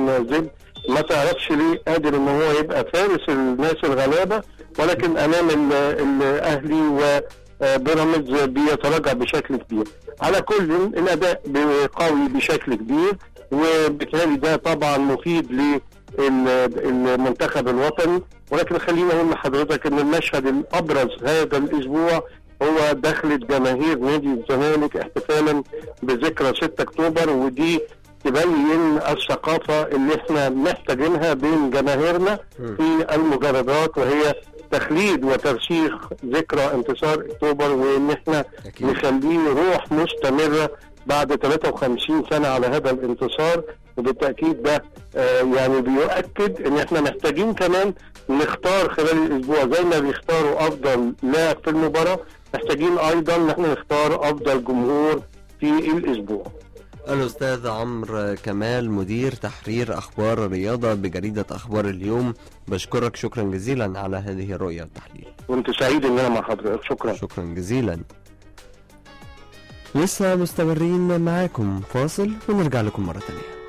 زد ما تعرفش ليه قادر ان هو يبقى فارس الناس الغلابه ولكن امام ال- الاهلي وبيراميدز بيتراجع بشكل كبير على كل الاداء قوي بشكل كبير وبالتالي ده طبعا مفيد للمنتخب الوطني ولكن خليني اقول لحضرتك ان المشهد الابرز هذا الاسبوع هو دخلة جماهير نادي الزمالك احتفالا بذكرى 6 اكتوبر ودي تبين الثقافة اللي احنا محتاجينها بين جماهيرنا في المجردات وهي تخليد وترسيخ ذكرى انتصار اكتوبر وان احنا أكيد. نخليه روح مستمرة بعد 53 سنة على هذا الانتصار وبالتأكيد ده آه، يعني بيؤكد ان احنا محتاجين كمان نختار خلال الاسبوع زي ما بيختاروا افضل لاعب في المباراة محتاجين ايضا ان احنا نختار افضل جمهور في الاسبوع الأستاذ عمرو كمال مدير تحرير أخبار الرياضة بجريدة أخبار اليوم بشكرك شكرا جزيلا على هذه الرؤية والتحليل كنت سعيد ان انا مع حضرتك شكرا شكرا جزيلا لسه مستمرين معاكم فاصل ونرجع لكم مرة تانية